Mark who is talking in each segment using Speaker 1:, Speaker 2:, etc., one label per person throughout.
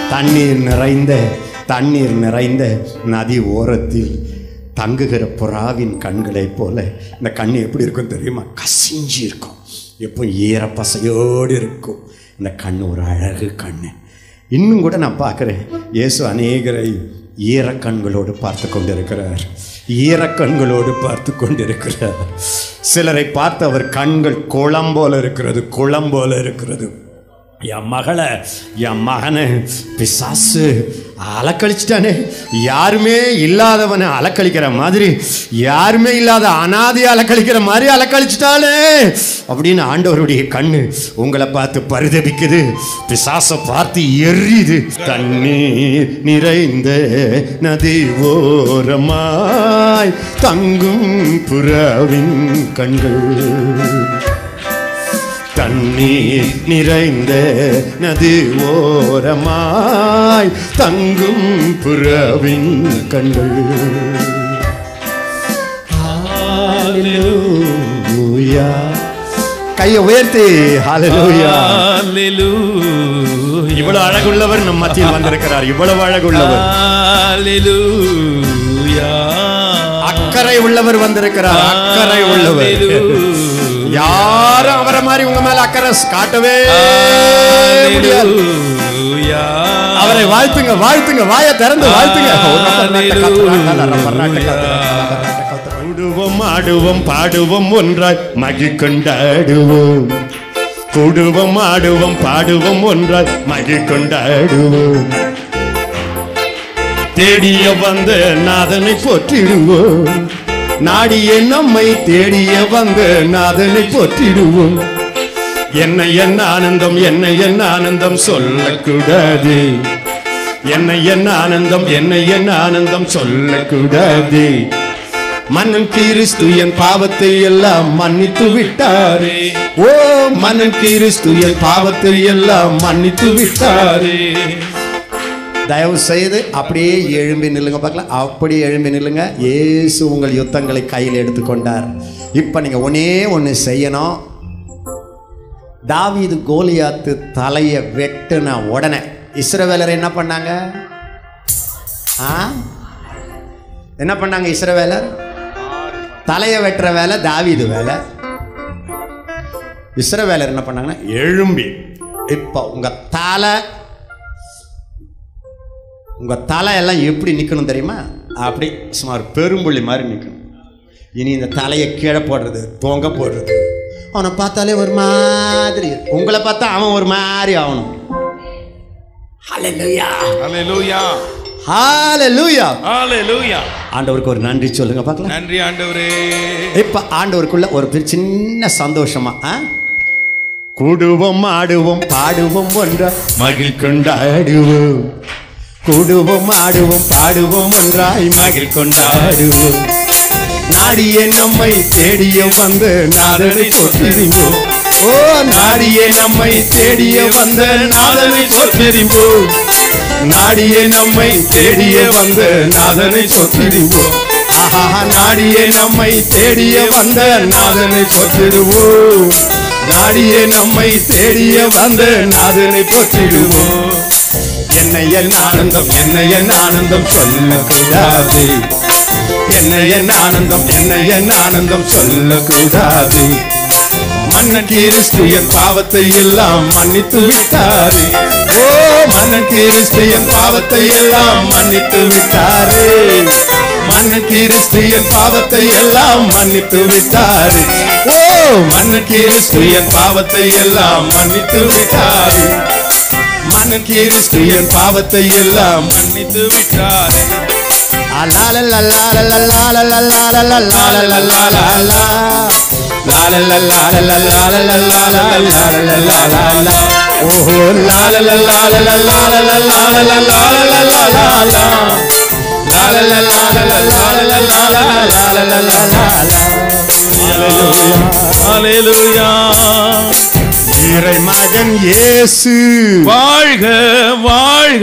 Speaker 1: தண்ணீர் நிறைந்த தண்ணீர் நிறைந்த நதி ஓரத்தில் தங்குகிற புறாவின் கண்களைப் போல இந்த கண் எப்படி இருக்கும் தெரியுமா கசிஞ்சு இருக்கும் எப்போ ஈரப்பசையோடு இருக்கும் இந்த கண் ஒரு அழகு கண் இன்னும் கூட நான் பார்க்குறேன் இயேசு அநேகரை ஈரக்கண்களோடு பார்த்து கொண்டிருக்கிறார் ஈரக்கண்களோடு பார்த்து கொண்டிருக்கிறார் சிலரை பார்த்து அவர் கண்கள் குளம் போல இருக்கிறது குளம் போல இருக்கிறது என் மகளை என் மகனை பிசாசு அலக்கழிச்சிட்டானே யாருமே இல்லாதவனை அலக்கழிக்கிற மாதிரி யாருமே இல்லாத அனாதை அலக்கழிக்கிற மாதிரி அலக்கழிச்சிட்டானே அப்படின்னு ஆண்டவருடைய கண்ணு உங்களை பார்த்து பரிதபிக்குது பிசாசை பார்த்து எரியுது தண்ணீர் நிறைந்த நதி ஓரமாய் தங்கும் புறாவின் கண்கள் தண்ணீர் நிறைந்த நதி ஓரமாய் தங்கும் புறவின் கண்கள் ஹalleluya கையை உயர்த்தி ஹalleluya
Speaker 2: Hallelujah.
Speaker 1: இவ்வளவு அழகுள்ளவர் நம் மத்தியில் வந்திருக்கிறார் இவ்வளவு அழகுள்ளவர்
Speaker 2: Hallelujah.
Speaker 1: அக்கறை உள்ளவர் வந்திருக்கிறார் அக்கறை உள்ளவர்
Speaker 2: Hallelujah.
Speaker 1: யாரும் அவரை மாதிரி உங்க மேல அக்கறை காட்டவே முடியாது
Speaker 2: Hallelujah.
Speaker 1: அவரை வாழ்த்துங்க வாழ்த்துங்க வாயை திறந்து வாழ்த்துங்க கூடுவோம் ஆடுவோம் பாடுவோம் ஒன்றாய் மகி கொண்டாடுவோம் கூடுவோம் ஆடுவோம் பாடுவோம் ஒன்றாய் மகி கொண்டாடுவோம் தேடிய வந்த நாதனை போற்றிடுவோம் நாடிய நம்மை தேடிய வந்த நாதனை போற்றிடுவோம் என்ன என்ன ஆனந்தம் என்ன என்ன ஆனந்தம் சொல்லக்கூடாது என்ன என்ன ஆனந்தம் என்ன என்ன ஆனந்தம் சொல்லக்கூடாது மன்னன் கிறிஸ்து என் பாவத்தை எல்லாம் மன்னித்து விட்டாரே ஓ மன்னன் கிறிஸ்து என் பாவத்தை எல்லாம் மன்னித்து விட்டாரே தயவு செய்து அப்படியே எழும்பி நில்லுங்க பார்க்கலாம் அப்படியே எழும்பி நில்லுங்க இயேசு உங்கள் யுத்தங்களை கையில் எடுத்துக்கொண்டார் இப்போ நீங்கள் ஒன்னே ஒன்று செய்யணும் தாவீது கோலியாத்து தலையை வெட்டுன உடனே இஸ்ரவேலர் என்ன பண்ணாங்க ஆ என்ன பண்ணாங்க இஸ்ரவேலர் தலையை வெட்டுற வேலை தாவீது வேலை இஸ்ரவேலர் என்ன பண்ணாங்கன்னா எழும்பி இப்போ உங்க தலை உங்க தலை எல்லாம் எப்படி நிற்கணும் தெரியுமா அப்படி சுமார் பெரும்புள்ளி மாதிரி நிற்கணும் இனி இந்த தலையை கீழே போடுறது தொங்க போடுறது அவனை பார்த்தாலே ஒரு மாதிரி உங்களை பார்த்தா அவன் ஒரு மாதிரி ஆகணும் ஹalleluya
Speaker 2: Hallelujah.
Speaker 1: ஹalleluya
Speaker 2: Hallelujah.
Speaker 1: ஆண்டவருக்கு ஒரு நன்றி சொல்லுங்க பார்க்கலாம்
Speaker 2: நன்றி ஆண்டவரே
Speaker 1: இப்ப ஆண்டவருக்குள்ள ஒரு பெரிய சின்ன சந்தோஷமா ஆ? கூடுவோம் ஆடுவோம் பாடுவோம் ஒன்ற மகிழ் கொண்டாடுவோம் கூடுவோம் ஆடுவோம் பாடுவோம் ஒன்றாய் மகிழ் கொண்டாடுவோம் நாடியே நம்மை தேடிய வந்து நாதனை போற்றிடுவோம் ஓ நாடியே நம்மை தேடிய வந்த நாதனை போற்றிடுவோம் நாடியே நம்மை தேடிய வந்த நாதனை போற்றிடுவோம் ஆஹா நாடியே நம்மை தேடிய வந்த நாதனை போற்றிடுவோம் நாடியே நம்மை தேடிய வந்த நாதனை போற்றிடுவோம் என்ன என் ஆனந்தம் என்ன என் ஆனந்தம் சொல்லக்கூடாது என்ன என் ஆனந்தம் என்ன என் ஆனந்தம் சொல்லக்கூடாது மன்னன் கிறிஸ்து என் பாவத்தை எல்லாம் மன்னித்து விட்டாரே ஓ மன்னன் கிறிஸ்து என் பாவத்தை எல்லாம் மன்னித்து விட்டாரே மன்னன் கிறிஸ்து என் பாவத்தை எல்லாம் மன்னித்து விட்டாரே ஓ மன்னன் கிறிஸ்து என் பாவத்தை எல்லாம் மன்னித்து விட்டாரே மன்னன் கிறிஸ்து என் பாவத்தை எல்லாம்
Speaker 2: மன்னித்து விட்டாரே Hallelujah.
Speaker 1: இறை மகன் இயேசு
Speaker 2: வாழ்க வாழ்க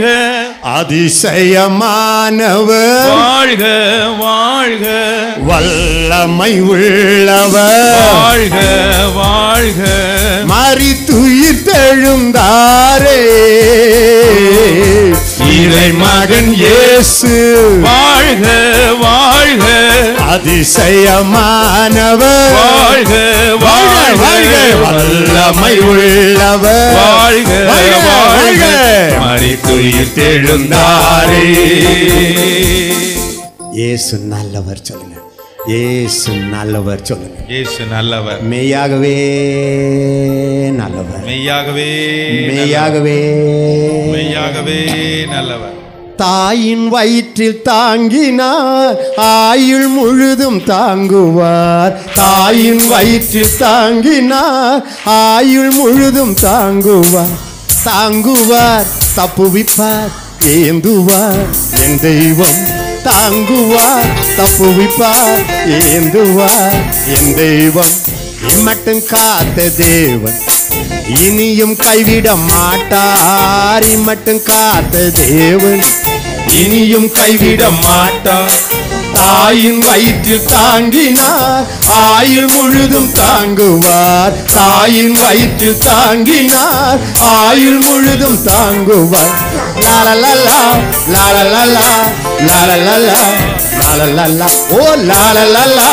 Speaker 1: அதிசயமானவர்
Speaker 2: வாழ்க வாழ்க
Speaker 1: வல்லமை உள்ளவர்
Speaker 2: வாழ்க வாழ்க
Speaker 1: மறித்துயிர் தெழுந்தாரே மகன் இயேசு
Speaker 2: வாழ்க வாழ்க
Speaker 1: அதிசயமானவர்
Speaker 2: வாழ்க
Speaker 1: வாழ்க
Speaker 2: வாழ்க
Speaker 1: வல்லமை உள்ளவர்
Speaker 2: வாழ்க
Speaker 1: வாழ்க,
Speaker 2: வாழ்க
Speaker 1: வாழ்க.
Speaker 2: மறித்துயிர் தெழுந்தாரே
Speaker 1: இயேசு நல்லவர் சொல்லுங்க இயேசு நல்லவர் சொல்லுங்க
Speaker 2: இயேசு நல்லவர்
Speaker 1: மெய்யாகவே நல்லவர்
Speaker 2: மெய்யாகவே
Speaker 1: மெய்யாகவே
Speaker 2: மெய்யாகவே நல்லவர்
Speaker 1: தாயின் வயிற்றில் தாங்கினார் ஆயுள் முழுதும் தாங்குவார் தாயின் வயிற்றில் தாங்கினார் ஆயுள் முழுதும் தாங்குவார் தாங்குவார் தப்புவிப்பார் ஏந்துவார் என் தெய்வம் தாங்குவார் தப்புவிப்பார் ஏந்துவார் என் தெய்வம் இம்மட்டும் காத்த தேவன் இனியும் கைவிட மாட்டார் இம்மட்டும் காத்த தேவன் இனியும் கைவிட மாட்டார் தாயின் வயிற்றில் தாங்கினார் ஆயுள் முழுதும் தாங்குவார் தாயின் வயிற்றில் தாங்கினார் ஆயுள் முழுதும் தாங்குவார் லாலலலா லாலலலா லாலலலா லாலலலா ஓ லாலலலா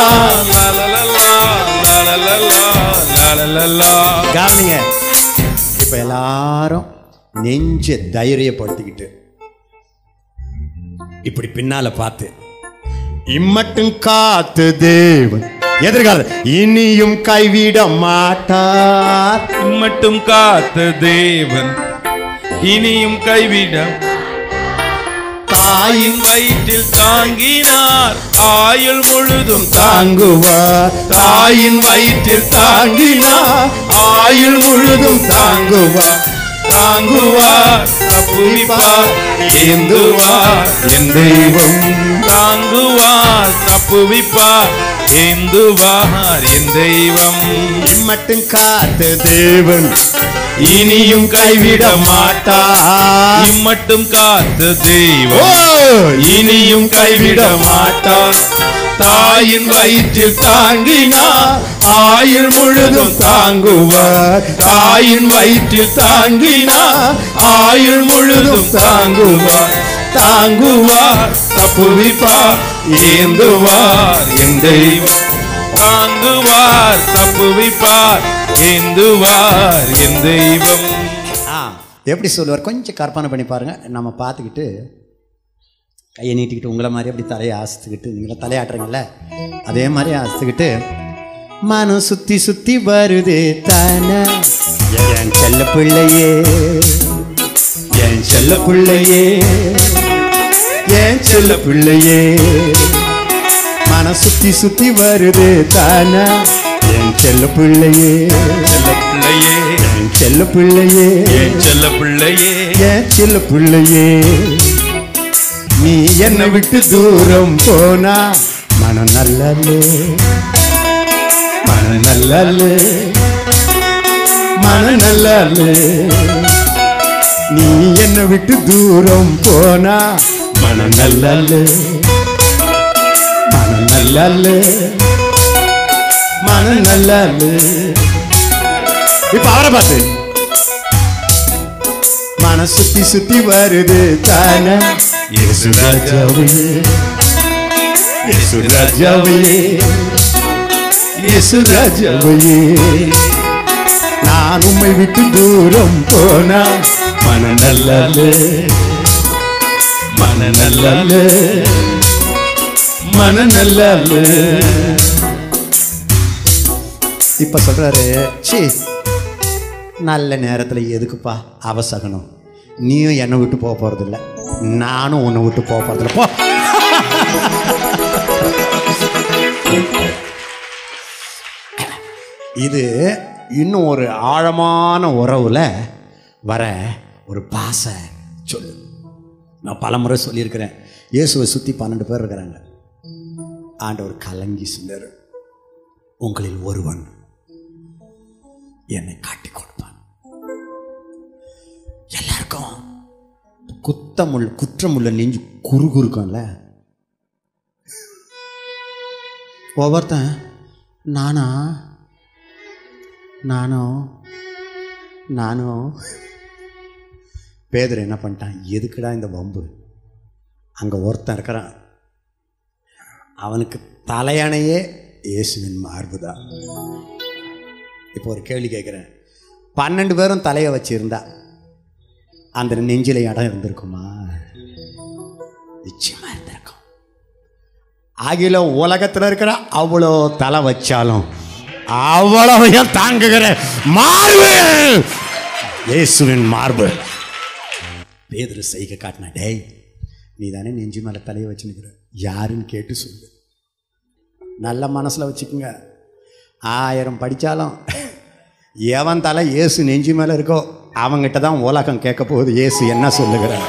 Speaker 1: கவனிங்க இப்ப எல்லாரும் நெஞ்ச தைரியப்படுத்திக்கிட்டு இப்படி பின்னால பார்த்து இம்மட்டும் காத்து தேவன் எதிர்கால இனியும் கைவிட மாட்டார்
Speaker 2: மட்டும் காத்த தேவன் இனியும் கைவிட தாயின் வயிற்றில் தாங்கினார் ஆயுள் முழுதும்
Speaker 1: தாங்குவார் தாயின் வயிற்றில் தாங்கினார் ஆயுள் முழுதும் தாங்குவார்
Speaker 2: தாங்குவார் தப்புவிப்பார் ஏந்துவார்
Speaker 1: என் தெய்வம்
Speaker 2: தாங்குவார் தப்புவிப்பார் ஏந்துவார் என் தெய்வம்
Speaker 1: இம்மட்டும் காத்த தேவன் இனியும் கைவிட மாட்டார்
Speaker 2: இம்மட்டும் காத்த
Speaker 1: ஓ!
Speaker 2: தெய்வம்
Speaker 1: இனியும் கைவிட மாட்டார் தாயின் வயிற்றில் தாங்கினார் ஆயுள் முழுதும் தாங்குவார் தாயின் வயிற்றில் தாங்கினார் ஆயுள் முழுதும் தாங்குவார் தாங்குவார் தப்புவிப்பார் ஏந்துவார் என் தெய்வம்
Speaker 2: தாங்குவார் தப்புவிப்பார் ஏந்துவார் என் தெய்வம்
Speaker 1: ஆ எப்படி சொல்லுவார் கொஞ்சம் கற்பனை பண்ணி பாருங்க நம்ம பார்த்துக்கிட்டு கையை நீட்டிக்கிட்டு உங்களை மாதிரி அப்படி தலையை ஆசித்துக்கிட்டு நீங்கள தலையாட்டுறீங்கல்ல அதே மாதிரி ஆசித்துக்கிட்டு மனம் சுத்தி சுத்தி வருது தானே என் செல்ல பிள்ளையே என் செல்ல பிள்ளையே என் செல்ல பிள்ளையே மனம் சுத்தி சுத்தி வருது தானே என் செல்ல பிள்ளையே
Speaker 2: செல்ல பிள்ளையே
Speaker 1: என் செல்ல பிள்ளையே
Speaker 2: என் செல்ல பிள்ளையே
Speaker 1: என் செல்ல பிள்ளையே நீ என்னை விட்டு தூரம் போனா மனம் நல்லல்லே மனம் நல்லல்லே மனம் நல்லல்லே நீ என்னை விட்டு தூரம் போனா மனம் நல்லல்லே மனம் நல்லல்லே மனம் நல்லல்லே இப்ப அவரை பார்த்து மன சுத்தி சுத்தி வருது தானே இயேசு ராஜாவே இயேசு ராஜாவே இயேசு ராஜாவே நான் உம்மை விட்டு தூரம் போனா மன நல்லல்ல மன நல்லல்ல மன நல்லல்ல இப்ப சொல்றாரு சீ நல்ல நேரத்தில் எதுக்குப்பா அவசகனம் நீயும் என்னை விட்டு போக போகிறதில்ல நானும் உன்னை விட்டு போக போகிறதில்ல போ இது இன்னும் ஒரு ஆழமான உறவுல வர ஒரு பாச சொல்லு நான் பலமுறை சொல்லியிருக்கிறேன் இயேசுவை சுற்றி பன்னெண்டு பேர் இருக்கிறாங்க ஆண்டவர் கலங்கி சொன்னார் உங்களில் ஒருவன் என்னை காட்டி கொடுப்பான் எல்லாருக்கும் குத்தமுள்ள குற்றமுள்ள நெஞ்சு குறுகு இருக்கும்ல ஒவ்வொருத்தன் நானா நானும் நானும் பேதர் என்ன பண்ணிட்டான் எதுக்குடா இந்த வம்பு அங்கே ஒருத்தன் இருக்கிறான் அவனுக்கு தலையணையே இயேசுவின் மார்பு தான் இப்போ ஒரு கேள்வி கேட்குறேன் பன்னெண்டு பேரும் தலையை வச்சிருந்தா அந்த நெஞ்சில இடம் இருந்திருக்குமா நிச்சயமா இருந்திருக்கும் ஆகில உலகத்தில் இருக்கிற அவ்வளோ தலை வச்சாலும் அவ்வளவையும் தாங்குகிற மார்பு இயேசுவின் மார்பு பேதுரு செய்க காட்டின டேய் நீ தானே நெஞ்சு மேலே தலையை வச்சு நிற்கிற யாருன்னு கேட்டு சொல்லு நல்ல மனசில் வச்சுக்கோங்க ஆயிரம் படித்தாலும் எவன் தலை இயேசு நெஞ்சு மேலே இருக்கோ அவங்கிட்ட தான் உலகம் கேட்க போகுது இயேசு என்ன சொல்லுகிறார்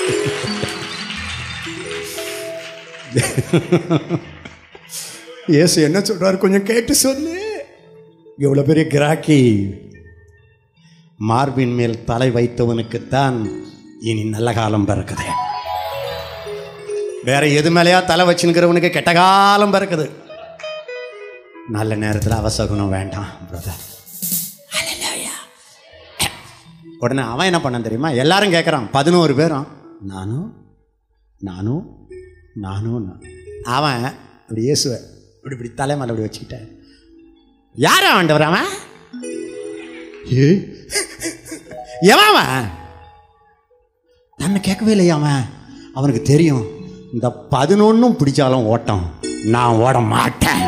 Speaker 1: இயேசு என்ன சொல்றாரு கொஞ்சம் கேட்டு சொல்லு எவ்வளோ பெரிய கிராக்கி மார்பின் மேல் தலை வைத்தவனுக்குத்தான் இனி நல்ல காலம் பிறக்குது வேற எது மேலேயா தலை வச்சுனுக்கிறவனுக்கு கெட்ட காலம் பிறக்குது நல்ல நேரத்தில் அவசகுணம் வேண்டாம் பிரதர் உடனே அவன் என்ன பண்ணான் தெரியுமா எல்லாரும் கேட்குறான் பதினோரு பேரும் நானும் நானும் நானும் நான். அவன் இப்படி இயேசுவ இப்படி இப்படி தலைமலை இப்படி வச்சுக்கிட்டேன் யார் ஆண்டவர் அவன் ஏ எவன் அவன் தன்னை கேட்கவே இல்லையா அவன் அவனுக்கு தெரியும் இந்த பதினொன்னும் பிடிச்சாலும் ஓட்டம் நான் ஓட மாட்டேன்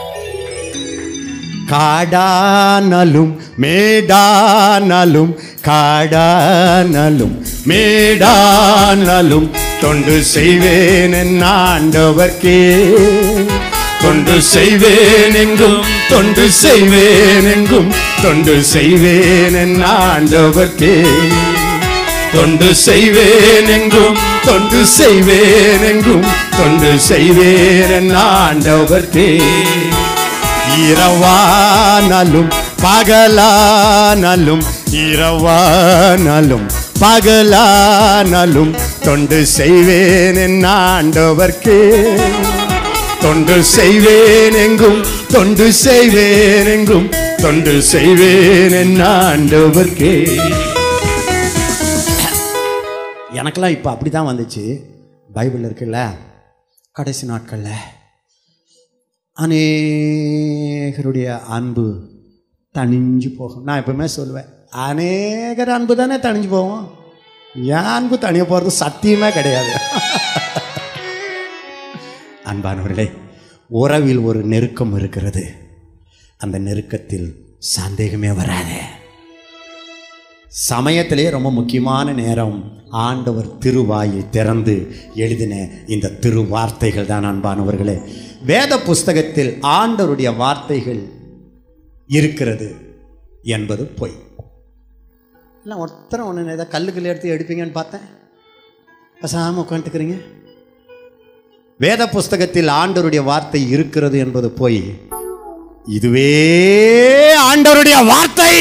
Speaker 1: காடானலும் மேடானலும் காடானலும் மேடானலும் தொண்டு செய்வேன் என் ஆண்டவர்க்கே தொண்டு செய்வேன் எங்கும் தொண்டு செய்வேன் எங்கும் தொண்டு செய்வேன் என் ஆண்டவர்க்கே தொண்டு செய்வேன் எங்கும் தொண்டு செய்வேன் எங்கும் தொண்டு செய்வேன் என் ஆண்டவர்க்கே இரவானாலும் பகலானாலும் இரவானாலும் பகலானாலும் தொண்டு செய்வேன் என் ஆண்டவர்க்கே தொண்டு செய்வேன் எங்கும் தொண்டு செய்வேன் எங்கும் தொண்டு செய்வேன் என் ஆண்டவர்க்கே எனக்கெல்லாம் இப்போ அப்படி தான் வந்துச்சு பைபிள் இருக்குல்ல கடைசி நாட்களில் அநேகருடைய அன்பு தணிஞ்சு போகும் நான் எப்பவுமே சொல்லுவேன் அநேகர் அன்பு தானே தணிஞ்சு போகும் என் அன்பு தனிய போகிறது சத்தியமே கிடையாது அன்பானவர்களே உறவில் ஒரு நெருக்கம் இருக்கிறது அந்த நெருக்கத்தில் சந்தேகமே வராது சமயத்திலே ரொம்ப முக்கியமான நேரம் ஆண்டவர் திருவாயை திறந்து எழுதின இந்த திருவார்த்தைகள் தான் அன்பானவர்களே வேத புஸ்தகத்தில் ஆண்டவருடைய வார்த்தைகள் இருக்கிறது என்பது பொய் இல்லை ஒருத்தரம் ஒன்று ஏதாவது கல்லுக்கல் எடுத்து எடுப்பீங்கன்னு பார்த்தேன் பசாமல் உட்காந்துக்கிறீங்க வேத புஸ்தகத்தில் ஆண்டவருடைய வார்த்தை இருக்கிறது என்பது பொய் இதுவே ஆண்டவருடைய வார்த்தை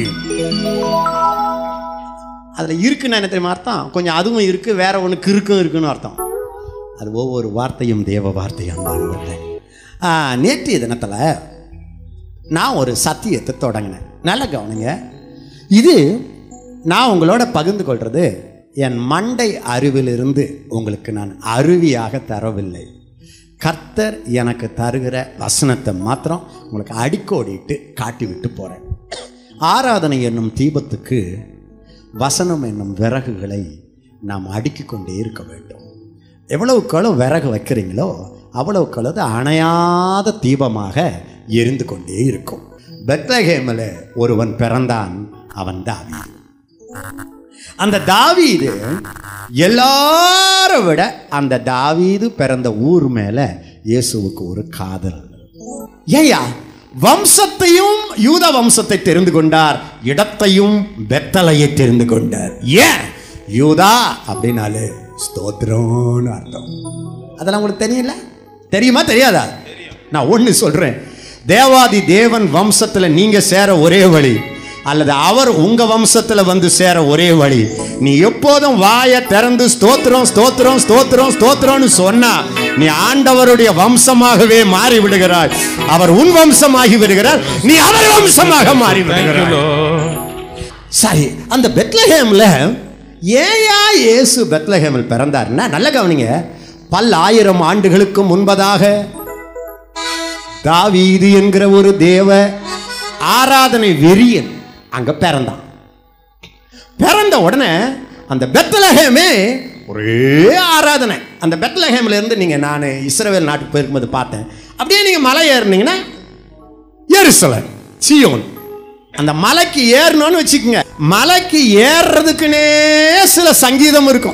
Speaker 1: அதில் இருக்குன்னு என்ன தெரியுமா அர்த்தம் கொஞ்சம் அதுவும் இருக்கு வேற ஒன்று கிறுக்கும் இருக்குன்னு அர்த்தம் அது ஒவ்வொரு வார்த்தையும் தேவ வார்த்தையும் அன்பானவர்களே ஆ, நேற்றைய தினத்தில் நான் ஒரு சத்தியத்தை தொடங்கினேன் நல்லா கவனிங்க இது நான் உங்களோட பகிர்ந்து கொள்வது என் மண்டை அறிவிலிருந்து உங்களுக்கு நான் அருவியாக தரவில்லை கர்த்தர் எனக்கு தருகிற வசனத்தை மாத்திரம் உங்களுக்கு அடிக்கோடிட்டு காட்டி விட்டு போகிறேன் ஆராதனை என்னும் தீபத்துக்கு வசனம் என்னும் விறகுகளை நாம் அடுக்கிக் கொண்டே இருக்க வேண்டும் எவ்வளவுக்களவு விறகு வைக்கிறீங்களோ அவ்வளவுக்களவு அணையாத தீபமாக எரிந்து கொண்டே இருக்கும் பெத்லஹேமில் ஒருவன் பிறந்தான் அவன் தாவீது அந்த தாவீது எல்லாரை விட அந்த தாவீது பிறந்த ஊர் மேல இயேசுவுக்கு ஒரு காதல் ஏயா வம்சத்தையும் யூத வம்சத்தை தெரிந்து கொண்டார் இடத்தையும் பெத்தலையை தெரிந்து கொண்டார் ஏன் யூதா அப்படின்னாலே ஸ்தோத்திரம்னு அர்த்தம் அதெல்லாம் உங்களுக்கு தெரியல தெரியுமா தெரியாதா நான் ஒன்று சொல்றேன் தேவாதி தேவன் வம்சத்துல நீங்க சேர ஒரே வழி அல்லது அவர் உங்க வம்சத்துல வந்து சேர ஒரே வழி நீ எப்போதும் வாயை திறந்து ஸ்தோத்திரம் ஸ்தோத்திரம் ஸ்தோத்திரம் ஸ்தோத்திரம்னு சொன்னா நீ ஆண்டவருடைய வம்சமாகவே மாறி விடுகிறாய் அவர் உன் வம்சமாகி விடுகிறார் நீ அவர் வம்சமாக மாறி
Speaker 2: Thank you,
Speaker 1: விடுகிறாய்
Speaker 2: Lord.
Speaker 1: சரி அந்த பெத்லஹேம்ல ஏயா இயேசு பெத்லஹேமில் பிறந்தார்னா நல்ல கவனிங்க பல்லாயிரம் ஆண்டுகளுக்கு முன்பதாக தாவீது என்கிற ஒரு தேவ ஆராதனை வெறியன் அங்க பிறந்தான் பிறந்த உடனே அந்த பெத்லஹேமே ஒரே ஆராதனை அந்த பெத்லஹேம்ல இருந்து நீங்க நான் இஸ்ரவேல் நாட்டுக்கு போயிருக்கும்போது பார்த்தேன் அப்படியே நீங்க மலை ஏறுனீங்கன்னா எருசலேம் சியோன் அந்த மலைக்கு ஏறணும்னு வச்சுக்கோங்க மலைக்கு ஏறுறதுக்குனே சில சங்கீதம் இருக்கும்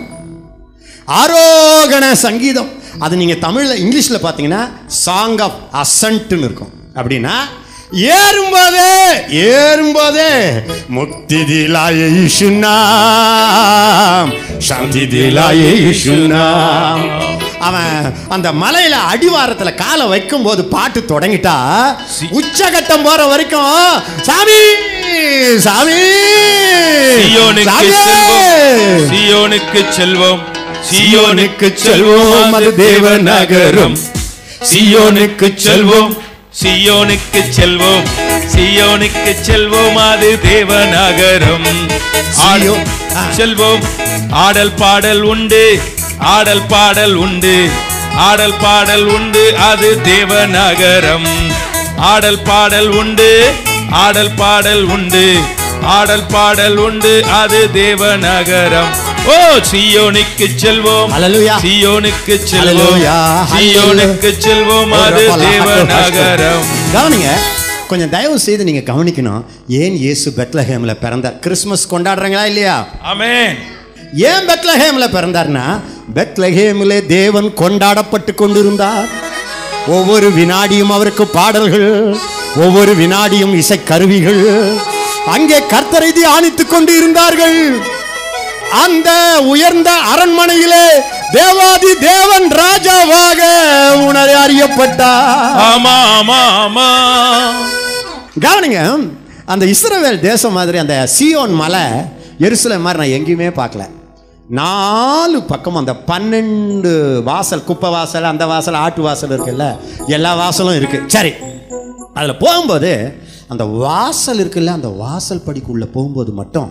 Speaker 1: ஆரோகண சங்கீதம் அது நீங்கள் தமிழில் இங்கிலீஷில் பார்த்தீங்கன்னா சாங் ஆஃப் அசன்ட்னு இருக்கும் அப்படின்னா ஏறும்போதே ஏறும்போதே முக்தி திலாய இஷுனாம் சாந்தி திலாய இஷுனாம் அவன் அந்த மலையில அடிவாரத்துல காலை வைக்கும் போது பாட்டு தொடங்கிட்டா உச்சகட்டம் போற வரைக்கும் சாமி சாமி
Speaker 2: சியோனுக்கு செல்வோம் சியோனுக்கு செல்வோம் சியோனுக்கு செல்வோம் அது தேவ நகரம் சியோனுக்கு செல்வோம் சியோனுக்கு செல்வோம் சியோனுக்கு செல்வோம் அது தேவ நகரம்
Speaker 1: சியோ- ஆ.
Speaker 2: செல்வோம் ஆடல் பாடல் உண்டு ஆடல் பாடல் உண்டு ஆடல் பாடல் உண்டு அது தேவ நகரம் ஆடல் பாடல் உண்டு ஆடல் பாடல் உண்டு ஆடல் பாடல் உண்டு அது தேவ நகரம் ஓ சியோனுக்கு செல்வோம்
Speaker 1: ஹalleluya.
Speaker 2: சியோனுக்கு செல்வோம்
Speaker 1: ஹalleluya,
Speaker 2: சியோனுக்கு செல்வோம் அது தேவ நகரம்
Speaker 1: கவனிங்க கொஞ்சம் தயவு செய்து நீங்க கவனிக்கணும் ஏன் இயேசு பெத்லஹேம்ல பிறந்தார் கிறிஸ்மஸ் கொண்டாடுறாங்களா இல்லையா
Speaker 2: ஆமென்
Speaker 1: ஏன் பெத்லஹேம்ல பிறந்தார்னா பெத்லஹேமிலே தேவன் கொண்டாடப்பட்டு கொண்டிருந்தார் ஒவ்வொரு வினாடியும் அவருக்கு பாடல்கள் ஒவ்வொரு வினாடியும் இசை கருவிகள் அங்கே கர்த்தரை தியானித்துக் கொண்டு இருந்தார்கள் அந்த உயர்ந்த அரண்மனையிலே தேவாதி தேவன் ராஜாவாக உணர அறியப்பட்டார்
Speaker 2: ஆமா ஆமா ஆமா
Speaker 1: கவனிங்க அந்த இஸ்ரவேல் தேசம் மாதிரி அந்த சியோன் மலை எருசலேம் மாதிரி நான் எங்கேயுமே பார்க்கல நாலு பக்கம் அந்த பன்னெண்டு வாசல் குப்பை வாசல் அந்த வாசல் ஆட்டு வாசல் இருக்குல்ல எல்லா வாசலும் இருக்கு சரி அதில் போகும்போது அந்த வாசல் இருக்குல்ல அந்த வாசல் படிக்குள்ள போகும்போது மட்டும்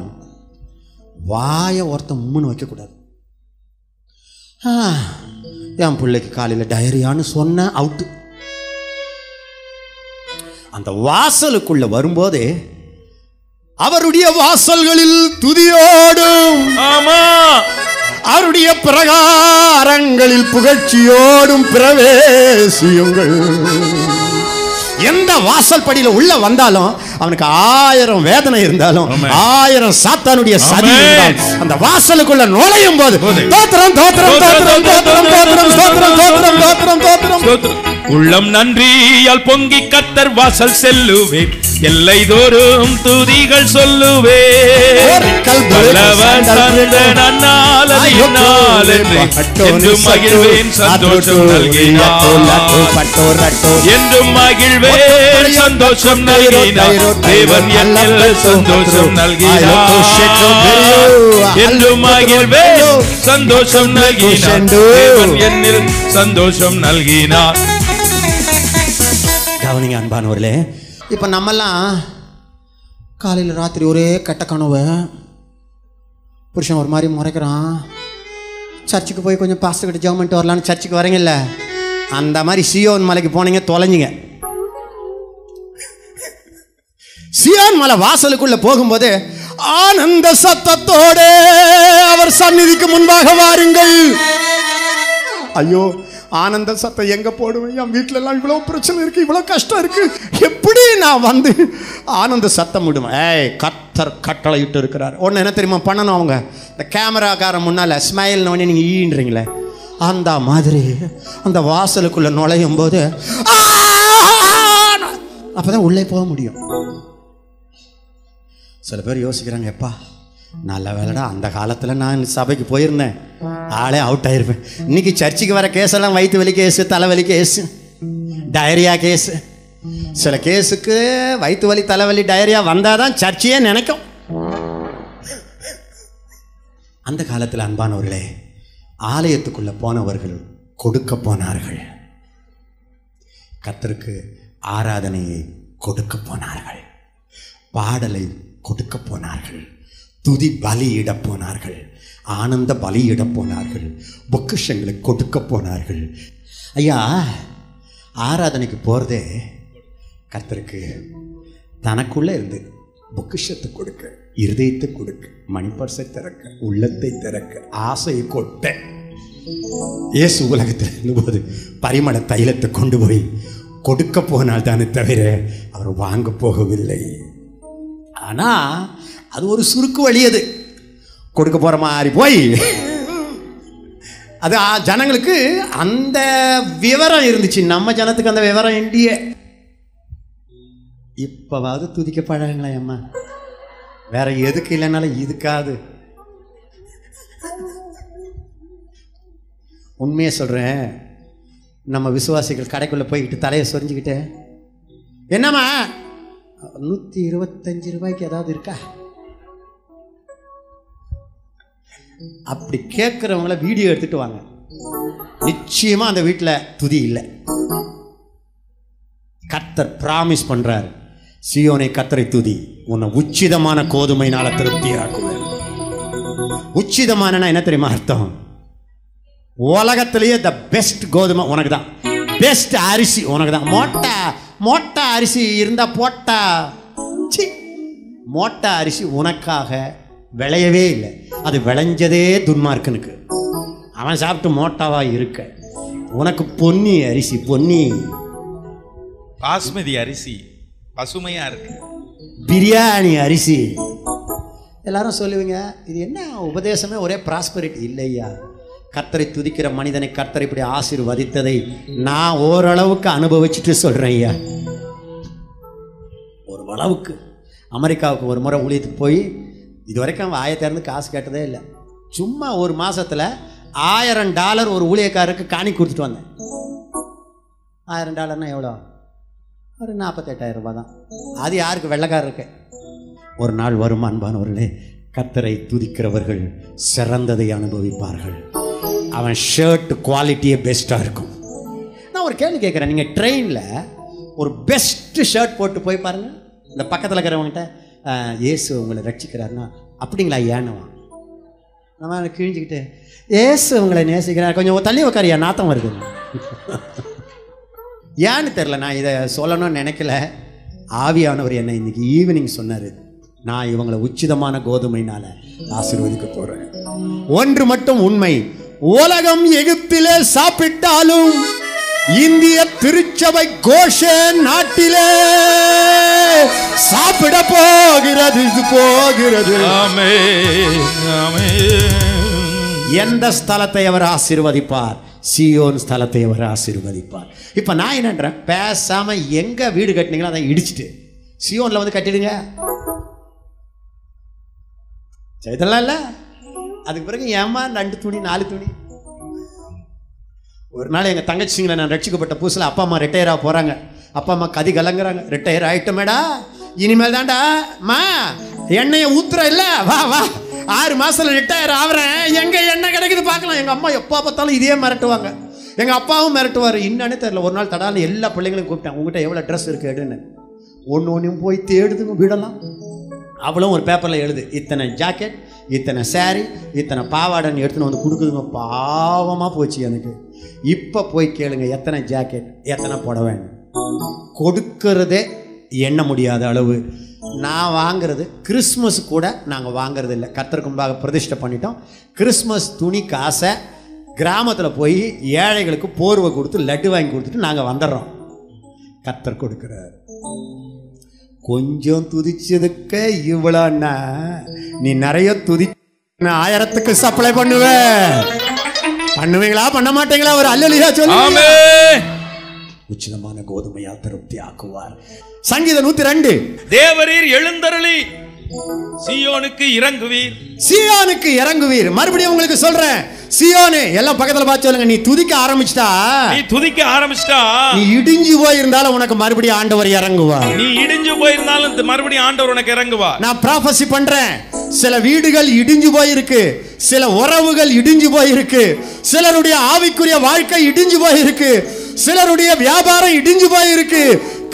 Speaker 1: வாயை ஒருத்தன் உம்முன்னு வைக்கக்கூடாது ஆ, என் பிள்ளைக்கு காலையில் டயரியான்னு சொன்ன அவுட்டு அந்த வாசலுக்குள்ள வரும்போது அவருடைய வாசல்களில் துதியோடும்
Speaker 2: ஆமா
Speaker 1: அவருடைய பிரகாரங்களில் புகழ்ச்சியோடும் பிரவேசியுங்கள் எந்த வாசல் படியில உள்ள வந்தாலும் அவனுக்கு ஆயிரம் வேதனை இருந்தாலும்
Speaker 2: ஆமென்.
Speaker 1: ஆயிரம் சாத்தானுடைய சதி
Speaker 2: ஆமென்.
Speaker 1: இருந்தாலும் அந்த வாசலுக்குள்ள நுழையும் போது
Speaker 2: போது.
Speaker 1: தோத்திரம் தோத்திரம் தோத்திரம் தோத்திரம் தோத்திரம் தோத்திரம் தோத்திரம் தோத்திரம் தோத்திரம்
Speaker 2: ஸ்தோத்திரம். உள்ளம் நன்றியால் பொங்கி கத்தர் வாசல் செல்லுவேன் எல்லை தோறும் துதிகள் சொல்லுவே
Speaker 1: ஓரிக்கல்
Speaker 2: வல்லவன் தந்த நன்னாள் அது இந்நாள் என்று என்றும் மகிழ்வேன் சந்தோஷம் நல்கினார் என்றும் மகிழ்வேன் சந்தோஷம் நல்கினார் தேவன் என்னில் சந்தோஷம் நல்கினார் என்றும் மகிழ்வேன் சந்தோஷம் நல்கினார் தேவன் என்னில் சந்தோஷம் நல்கினார்
Speaker 1: கவனிங்க அன்பானவர்களே இப்போ நம்மெல்லாம் காலையில் ராத்திரி ஒரே கெட்ட கனவு புருஷன் ஒரு மாதிரி முறைக்கிறான் சர்ச்சுக்கு போய் கொஞ்சம் பாஸ்டர் கிட்ட ஜெபம் பண்ணிட்டு வரலான்னு சர்ச்சுக்கு வரீங்கல்ல அந்த மாதிரி சியோன் மலைக்கு போனீங்க தொலைஞ்சிங்க சியோன் மலை வாசலுக்குள்ள போகும்போது ஆனந்த சத்தத்தோட அவர் சந்நிதிக்கு முன்பாக வாருங்கள் ஐயோ ஆனந்த சத்தம் எங்க போடுவேன் என் வீட்ல எல்லாம் இவ்வளவு பிரச்சனை இருக்கு இவ்வளவு கஷ்டம் இருக்கு எப்படி நான் வந்து ஆனந்த சத்தம் விடுவேன் ஏய் கத்தர் கட்டளையிட்டு இருக்கிறார் ஒன்று என்ன தெரியுமா பண்ணணும் அவங்க இந்த கேமராக்காரன் முன்னால ஸ்மைல் உடனே நீங்க ஈன்றீங்களே அந்த மாதிரி அந்த வாசலுக்குள்ள நுழையும் போது "ஆ!" அப்பதான் உள்ளே போக முடியும் சில பேர் யோசிக்கிறாங்க எப்பா நல்ல வேலைடா அந்த காலத்தில் நான் சபைக்கு போயிருந்தேன் ஆளே அவுட் ஆயிருப்பேன் இன்னைக்கு சர்ச்சுக்கு வர கேஸெல்லாம் வயிற்று வலி கேஸு தலைவலி கேஸு டயரியா கேஸு சில கேஸுக்கு வயிற்று வலி தலைவலி டயரியா வந்தால் தான் சர்ச்சையே நினைக்கும் அந்த காலத்தில் அன்பானவர்களே ஆலயத்துக்குள்ளே போனவர்கள் கொடுக்க போனார்கள் கர்த்தருக்கு ஆராதனையை கொடுக்க போனார்கள் பாடலை கொடுக்க போனார்கள் துதி பலியிடப் போனார்கள் ஆனந்த பலியிடப் போனார்கள் பொக்கிஷங்களை கொடுக்க போனார்கள் ஐயா ஆராதனைக்கு போகிறதே கர்த்தருக்கு தனக்குள்ளே இருந்து பொக்கிஷத்தை கொடுக்க இருதயத்தை கொடுக்க மணிப்பர்சை திறக்க உள்ளத்தை திறக்க ஆசையை கொட்ட இயேசு உலகத்தில் இருந்தபோது பரிமள தைலத்தை கொண்டு போய் கொடுக்க போனால் தானே தவிர அவர் வாங்க போகவில்லை ஆனால் அது ஒரு சுருக்கு வழி அது கொடுக்க போகிற மாதிரி போய் அது ஆ, ஜனங்களுக்கு அந்த விவரம் இருந்துச்சு நம்ம ஜனத்துக்கு அந்த விவரம் இல்லையே இப்போவாவது துதிக்க பழகுங்களா அம்மா வேற எதுக்கு இல்லைனாலும் இதுக்காது உண்மையை சொல்கிறேன் நம்ம விசுவாசிகள் கடைக்குள்ளே போய்கிட்டு தலையை சொரிஞ்சுக்கிட்டு என்னம்மா நூற்றி இருபத்தஞ்சு ரூபாய்க்கு ஏதாவது இருக்கா அப்படி கேட்குறவங்கள வீடியோ எடுத்துட்டு வாங்க நிச்சயமாக அந்த வீட்டில் துதி இல்லை கர்த்தர் பிராமிஸ் பண்றார் சியோனை கத்தரை துதி உன்னை உச்சிதமான கோதுமைனால திருப்தியாக்குவேன் உச்சிதமான என்ன தெரியுமா அர்த்தம் உலகத்திலேயே த பெஸ்ட் கோதுமை உனக்கு தான் பெஸ்ட் அரிசி உனக்கு தான் மோட்டா மோட்டா அரிசி இருந்தா போட்டா சி மோட்டா அரிசி உனக்காக விளையவே இல்லை அது விளைஞ்சதே துன்மார்க்கனுக்கு அவன் சாப்பிட்டு மோட்டாவா இருக்க உனக்கு பொன்னி அரிசி பொன்னி
Speaker 2: பாஸ்மதி அரிசி பசுமையா இருக்கு
Speaker 1: பிரியாணி அரிசி எல்லாரும் சொல்லுவீங்க இது என்ன உபதேசமே ஒரே ப்ராஸ்பரிட்டி இல்லையா கர்த்தரை துதிக்கிற மனிதனை கர்த்தர் இப்படி ஆசீர்வதித்ததை நான் ஓரளவுக்கு அனுபவிச்சுட்டு சொல்றேன் ஐயா ஒரு அளவுக்கு அமெரிக்காவுக்கு ஒரு முறை ஊழியத்துக்கு போய் இது வரைக்கும் அவன் ஆய திறந்து காசு கேட்டதே இல்லை சும்மா ஒரு மாசத்துல ஆயிரம் டாலர் ஒரு ஊழியக்காரருக்கு காணி கொடுத்துட்டு வந்தேன் ஆயிரம் டாலர்னா எவ்வளோ ஒரு நாற்பத்தெட்டாயிரம் ரூபாய் தான் அது யாருக்கு வெள்ளைக்காரருக்கு ஒரு நாள் வரும் அன்பானவர்களே கத்தரை துதிக்கிறவர்கள் சிறந்ததை அனுபவிப்பார்கள் அவன் ஷர்ட் குவாலிட்டியே பெஸ்ட்டாக இருக்கும் நான் ஒரு கேள்வி கேட்குறேன் நீங்கள் ட்ரெயினில் ஒரு பெஸ்ட் ஷர்ட் போட்டு போய் பாருங்க இந்த பக்கத்தில் இருக்கிறவங்ககிட்ட "ஆஹ், இயேசு உங்களை ரட்சிக்கிறாருன்னா அப்படிங்களா ஏன்னுவான் நம்ம கிழிஞ்சிக்கிட்டு இயேசு உங்களை நேசிக்கிறார் கொஞ்சம் தள்ளி உட்காரியா நாத்தம் வருது ஏன்னு தெரில நான் இதை சொல்லணும்னு நினைக்கல ஆவியானவர் என்னை இன்னைக்கு ஈவினிங் சொன்னார் நான் இவங்களை உச்சிதமான கோதுமைனால ஆசீர்வதிக்க போறேன் ஒன்று மட்டும் உண்மை உலகம் எகிப்திலே சாப்பிட்டாலும் இந்திய திருச்சபை கோஷன் நாட்டிலே சாப்பிட போகிறது இது போகிறது
Speaker 2: ஆமே ஆமே
Speaker 1: எந்த ஸ்தலத்தை அவர் ஆசீர்வதிப்பார் சியோன் ஸ்தலத்தை அவர் ஆசீர்வதிப்பார் இப்போ நான் என்னன்றேன் பேசாம எங்க வீடு கட்டினீங்களோ அதை இடிச்சிட்டு சியோன்ல வந்து கட்டிடுங்க சரி, இதெல்லாம் இல்லை அதுக்கு பிறகு ஏமா ரெண்டு துணி நாலு துணி ஒரு நாள் எங்கள் தங்கச்சிங்களை நான் ரட்சிக்கப்பட்ட புதுசில் அப்பா அம்மா ரிட்டையர் ஆக போகிறாங்க அப்பா அம்மா கதி கலங்குறாங்க ரிட்டையர் ஆகிட்டோமேடா இனிமேல் தான்டா மா எண்ணெயை ஊத்துற இல்ல வா வா ஆறு மாசத்துல ரிட்டையர் ஆகுறேன் எங்க எண்ணெய் கிடைக்குது பார்க்கலாம் எங்க அம்மா எப்போ பார்த்தாலும் இதே மிரட்டுவாங்க எங்க அப்பாவும் மிரட்டுவார் என்னன்னு தெரியல ஒரு நாள் தடாலும் எல்லா பிள்ளைங்களையும் கூப்பிட்டேன் உங்ககிட்ட எவ்வளோ ட்ரெஸ் இருக்கு எடுன்னு ஒன்று ஒன்றையும் போய் தேடுதுங்க விடலாம் அவளும் ஒரு பேப்பரில் எழுது இத்தனை ஜாக்கெட் இத்தனை saree இத்தனை பாவாடைன்னு எடுத்துன்னு வந்து கொடுக்குதுங்க பாவமாக போச்சு எனக்கு இப்போ போய் கேளுங்க எத்தனை ஜாக்கெட் எத்தனை புடவைன்னு கொடுக்கறதே எண்ண முடியாத அளவு நான் வாங்குறது கிறிஸ்மஸ் கூட நாங்கள் வாங்குறது இல்லை கர்த்தருக்கு முன்பாக பிரதிஷ்டை பண்ணிட்டோம் கிறிஸ்மஸ் துணி காசை கிராமத்தில் போய் ஏழைகளுக்கு போர்வை கொடுத்து லட்டு வாங்கி கொடுத்துட்டு நாங்கள் வந்துடுறோம் கர்த்தர் கொடுக்குறார் கொஞ்சம் துதிச்சதுக்கு இவ்வளோன்னா நீ நிறைய துதி நான் ஆயிரத்துக்கு சப்ளை பண்ணுவ பண்ணுவீங்களா பண்ண மாட்டீங்களா ஒரு அல்லலியா சொல்லு
Speaker 2: ஆமே
Speaker 1: உச்சிதமான கோதுமையால் திருப்தி ஆக்குவார் சங்கீதம் நூத்தி ரெண்டு
Speaker 2: தேவரீர் எழுந்தருளி சீயோனுக்கு இறங்குவீர்
Speaker 1: சியோனுக்கு இறங்குவீர் மறுபடியும் உங்களுக்கு சொல்றேன் சியோனு எல்லாம் பக்கத்துல பார்த்து சொல்லுங்க நீ துதிக்க ஆரம்பிச்சிட்டா
Speaker 2: நீ துதிக்க ஆரம்பிச்சிட்டா
Speaker 1: நீ இடிஞ்சு போயிருந்தாலும் உனக்கு மறுபடியும் ஆண்டவர் இறங்குவார்
Speaker 2: நீ இடிஞ்சு போயிருந்தாலும் இந்த மறுபடியும் ஆண்டவர் உனக்கு இறங்குவா
Speaker 1: நான் ப்ராஃபஸி பண்றேன் சில வீடுகள் இடிஞ்சு போயிருக்கு சில உறவுகள் இடிஞ்சு போயிருக்கு சிலருடைய ஆவிக்குரிய வாழ்க்கை இடிஞ்சு போயிருக்கு சிலருடைய வியாபாரம் இடிஞ்சு போயிருக்கு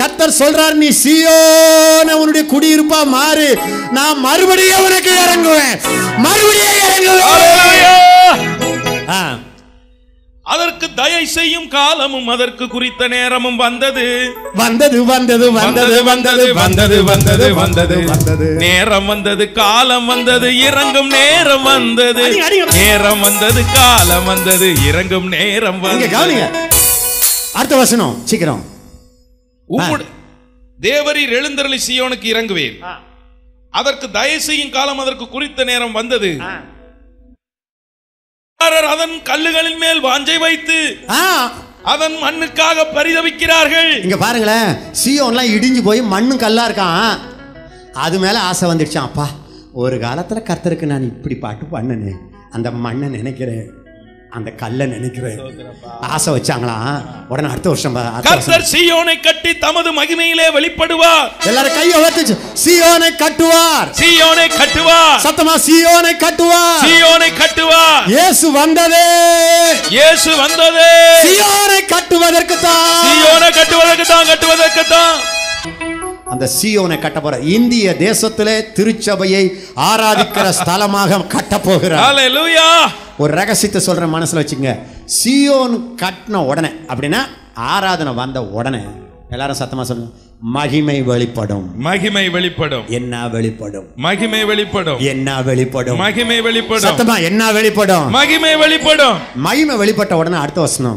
Speaker 1: கர்த்தர் சொல்றார் நீ சீயோன உன்னுடைய குடியிருப்பா மாறு நான் மறுபடியும் உனக்கு இறங்குவேன் மறுபடியும் இறங்குவேன்
Speaker 2: ஹalleluya
Speaker 1: ஆ,
Speaker 2: அதற்கு தயை செய்யும் காலமும் அதற்கு குறித்த நேரமும் வந்தது
Speaker 1: வந்தது வந்தது வந்தது வந்தது வந்தது வந்தது வந்தது வந்தது
Speaker 2: நேரம் வந்தது காலம் வந்தது இறங்கும் நேரம் வந்தது
Speaker 1: அடிங்க, அடிங்க.
Speaker 2: நேரம் வந்தது காலம் வந்தது இறங்கும் நேரம்
Speaker 1: இங்க
Speaker 2: வந்தது
Speaker 1: கவனிங்க அடுத்த வசனம் சீக்கிரம்
Speaker 2: உம்முடைய தேவரீர் எழுந்தருளி சீயோனுக்கு இறங்குவேன் அதற்கு தயை செய்யும் காலம் அதற்கு குறித்த நேரம் வந்தது அதன் கல்லுகளின் மேல் வாஞ்சை வைத்து
Speaker 1: ஆ,
Speaker 2: அதன் மண்ணுக்காக பரிதவிக்கிறார்கள்
Speaker 1: இங்க பாருங்களேன் சியோன்லாம் இடிஞ்சு போய் மண்ணும் கல்லா இருக்கான் அது மேல ஆசை வந்துடுச்சான் அப்பா ஒரு காலத்துல கர்த்தருக்கு நான் இப்படி பாட்டு பண்ணனே அந்த மண்ணை நினைக்கிறேன் அந்த கல்லை நினைக்கிறேன் ஆசை வச்சாங்களாம் உடனே அடுத்த வருஷம் பா- அடுத்த வருஷம்
Speaker 2: கர்த்தர் சீயோனை கட்டி தமது மகிமையிலே வெளிப்படுவார்
Speaker 1: எல்லாரும் கையை வச்சு சியோனை கட்டுவார்
Speaker 2: சீயோனை கட்டுவார்
Speaker 1: சத்தமா சியோனை கட்டுவார்
Speaker 2: சீயோனை கட்டுவார்
Speaker 1: இயேசு வந்ததே
Speaker 2: இயேசு வந்தது
Speaker 1: சியோனை கட்டுவதற்கு தான்
Speaker 2: சீயோனை கட்டுவதற்கு தான் கட்டுவதற்கு தான்
Speaker 1: அந்த சியோனை கட்ட போற இந்திய தேசத்திலே திருச்சபையை ஆராதிக்கிற ஸ்தலமாக கட்ட போகிறார்
Speaker 2: ஹalleluya
Speaker 1: ஒரு ரகசியத்தை சொல்ற மனசுல வச்சுங்க சியோன் கட்டின உடனே அப்படின்னா ஆராதனை வந்த உடனே எல்லாரும் சத்தமா சொல்லுங்க மகிமை வெளிப்படும்
Speaker 2: மகிமை வெளிப்படும்
Speaker 1: என்ன வெளிப்படும்
Speaker 2: மகிமை வெளிப்படும்
Speaker 1: என்ன வெளிப்படும்
Speaker 2: மகிமை வெளிப்படும்
Speaker 1: சத்தமா என்ன வெளிப்படும்
Speaker 2: மகிமை வெளிப்படும்
Speaker 1: மகிமை வெளிப்பட்ட உடனே அடுத்த வசனம்